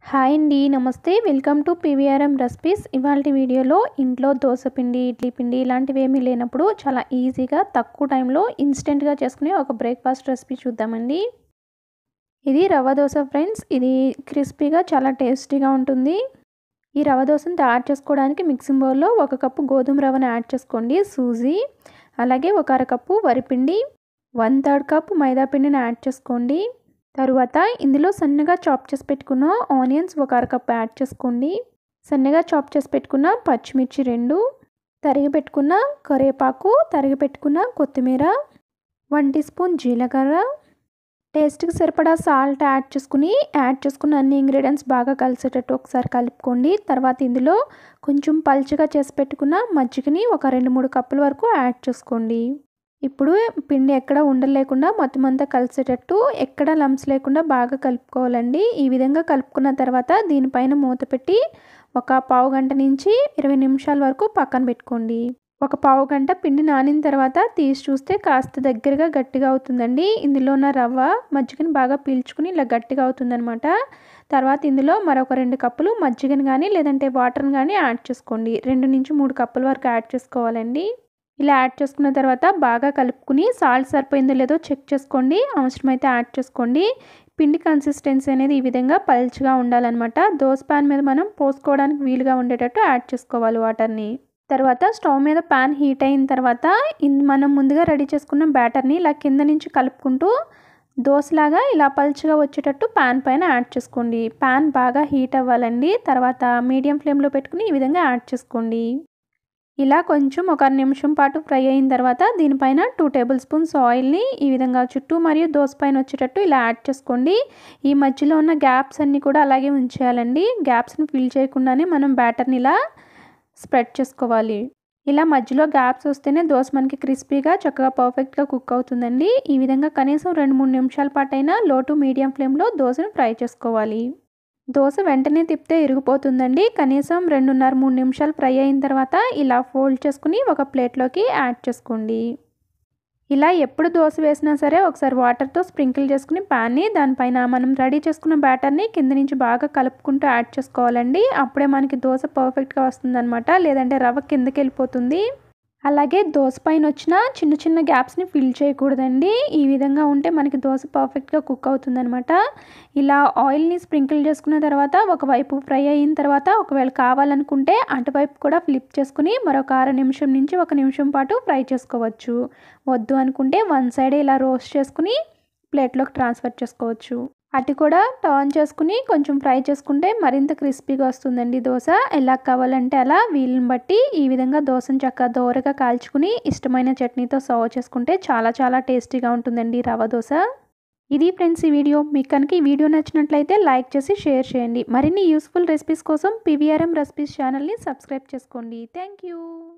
hi అండి నమస్తే welcome to PVRM recipes ఇవాళ వీడియోలో ఇంట్లో దోశ పిండి ఇడ్లీ పిండి ఇలాంటివి ఏమీ లేనప్పుడు చాలా ఈజీగా తక్కువ టైంలో ఇన్స్టెంట్గా చేసుకునే ఒక బ్రేక్ఫాస్ట్ రెసిపీ చూద్దామండి ఇది రవ్వ దోశ ఫ్రెండ్స్ ఇది క్రిస్పీగా చాలా టేస్టీగా ఉంటుంది ఈ రవ్వ దోశను తయారు చేసుకోవడానికి మిక్సింగ్ బౌల్లో ఒక కప్పు గోధుమ రవ్వను యాడ్ చేసుకోండి సూజీ అలాగే ఒక అరకప్పు వరిపిండి వన్ థర్డ్ కప్ మైదా పిండిని యాడ్ చేసుకోండి తరువాత ఇందులో సన్నగా చాప్ చేసి పెట్టుకున్న ఆనియన్స్ ఒక అరకప్పు యాడ్ చేసుకోండి సన్నగా చాప్ చేసి పెట్టుకున్న పచ్చిమిర్చి రెండు తరిగి పెట్టుకున్న కరివేపాకు తరిగి పెట్టుకున్న కొత్తిమీర వన్ టీ స్పూన్ జీలకర్ర టేస్ట్కి సరిపడా సాల్ట్ యాడ్ చేసుకుని యాడ్ చేసుకున్న అన్ని ఇంగ్రీడియంట్స్ బాగా కలిసేటట్టు ఒకసారి కలుపుకోండి తర్వాత ఇందులో కొంచెం పల్చగా చేసి పెట్టుకున్న మజ్జిగని ఒక రెండు మూడు కప్పుల వరకు యాడ్ చేసుకోండి ఇప్పుడు పిండి ఎక్కడ ఉండలేకుండా మొత్తం అంతా కలిసేటట్టు ఎక్కడ లంప్స్ లేకుండా బాగా కలుపుకోవాలండి ఈ విధంగా కలుపుకున్న తర్వాత దీనిపైన మూత పెట్టి ఒక పావు గంట నుంచి ఇరవై నిమిషాల వరకు పక్కన పెట్టుకోండి ఒక పావు గంట పిండి నానిన తర్వాత తీసి చూస్తే కాస్త దగ్గరగా గట్టిగా అవుతుందండి ఇందులో ఉన్న రవ్వ మజ్జిగని బాగా పీల్చుకుని ఇలా గట్టిగా అవుతుందనమాట తర్వాత ఇందులో మరొక రెండు కప్పులు మజ్జిగని కానీ లేదంటే వాటర్ని కానీ యాడ్ చేసుకోండి రెండు నుంచి మూడు కప్పుల వరకు యాడ్ చేసుకోవాలండి ఇలా యాడ్ చేసుకున్న తర్వాత బాగా కలుపుకుని సాల్ట్ సరిపోయిందో లేదో చెక్ చేసుకోండి అవసరమైతే యాడ్ చేసుకోండి పిండి కన్సిస్టెన్సీ అనేది ఈ విధంగా పల్చగా ఉండాలన్నమాట దోశ ప్యాన్ మీద మనం పోసుకోవడానికి వీలుగా ఉండేటట్టు యాడ్ చేసుకోవాలి వాటర్ని తర్వాత స్టవ్ మీద ప్యాన్ హీట్ అయిన తర్వాత మనం ముందుగా రెడీ చేసుకున్న బ్యాటర్ని ఇలా కింద నుంచి కలుపుకుంటూ దోశలాగా ఇలా పల్చగా వచ్చేటట్టు ప్యాన్ పైన యాడ్ చేసుకోండి ప్యాన్ బాగా హీట్ అవ్వాలండి తర్వాత మీడియం ఫ్లేమ్లో పెట్టుకుని ఈ విధంగా యాడ్ చేసుకోండి ఇలా కొంచెం ఒక నిమిషం పాటు ఫ్రై అయిన తర్వాత దీనిపైన టూ టేబుల్ స్పూన్స్ ఆయిల్ని ఈ విధంగా చుట్టూ మరియు దోశ పైన వచ్చేటట్టు ఇలా యాడ్ చేసుకోండి ఈ మధ్యలో ఉన్న గ్యాప్స్ అన్నీ కూడా అలాగే ఉంచేయాలండి గ్యాప్స్ని ఫిల్ చేయకుండానే మనం బ్యాటర్ని ఇలా స్ప్రెడ్ చేసుకోవాలి ఇలా మధ్యలో గ్యాప్స్ వస్తేనే దోశ మనకి క్రిస్పీగా చక్కగా పర్ఫెక్ట్గా కుక్ అవుతుందండి ఈ విధంగా కనీసం రెండు మూడు నిమిషాల పాటు అయినా లో టు మీడియం ఫ్లేమ్లో దోశను ఫ్రై చేసుకోవాలి దోశ వెంటనే తిప్పితే ఇరిగిపోతుందండి కనీసం రెండున్నర మూడు నిమిషాలు ఫ్రై అయిన తర్వాత ఇలా ఫోల్డ్ చేసుకుని ఒక ప్లేట్లోకి యాడ్ చేసుకోండి ఇలా ఎప్పుడు దోశ వేసినా సరే ఒకసారి వాటర్తో స్ప్రింకిల్ చేసుకుని ప్యాన్ని దానిపైన మనం రెడీ చేసుకున్న బ్యాటర్ని కింద నుంచి బాగా కలుపుకుంటూ యాడ్ చేసుకోవాలండి అప్పుడే మనకి దోశ పర్ఫెక్ట్గా వస్తుందన్నమాట లేదంటే రవ్వ కిందకి వెళ్ళిపోతుంది అలాగే దోశ పైన వచ్చిన చిన్న చిన్న గ్యాప్స్ని ఫిల్ చేయకూడదండి ఈ విధంగా ఉంటే మనకి దోశ పర్ఫెక్ట్గా కుక్ అవుతుందనమాట ఇలా ఆయిల్ని స్ప్రింకిల్ చేసుకున్న తర్వాత ఒకవైపు ఫ్రై అయిన తర్వాత ఒకవేళ కావాలనుకుంటే అటువైపు కూడా ఫ్లిప్ చేసుకుని మరొక అర నిమిషం నుంచి ఒక నిమిషం పాటు ఫ్రై చేసుకోవచ్చు వద్దు అనుకుంటే వన్ సైడ్ ఇలా రోస్ట్ చేసుకుని ప్లేట్లోకి ట్రాన్స్ఫర్ చేసుకోవచ్చు అటు కూడా టర్న్ చేసుకుని కొంచెం ఫ్రై చేసుకుంటే మరింత క్రిస్పీగా వస్తుందండి దోశ ఎలా కావాలంటే అలా వీలుని బట్టి ఈ విధంగా దోశను చక్కగా దోరగా కాల్చుకుని ఇష్టమైన చట్నీతో సర్వ్ చేసుకుంటే చాలా చాలా టేస్టీగా ఉంటుందండి రవ్వ దోశ ఇది ఫ్రెండ్స్ ఈ వీడియో మీకు కనుక ఈ వీడియో నచ్చినట్లయితే లైక్ చేసి షేర్ చేయండి మరిన్ని యూస్ఫుల్ రెసిపీస్ కోసం పీవీఆర్ఎం రెసిపీస్ ఛానల్ని సబ్స్క్రైబ్ చేసుకోండి థ్యాంక్ యూ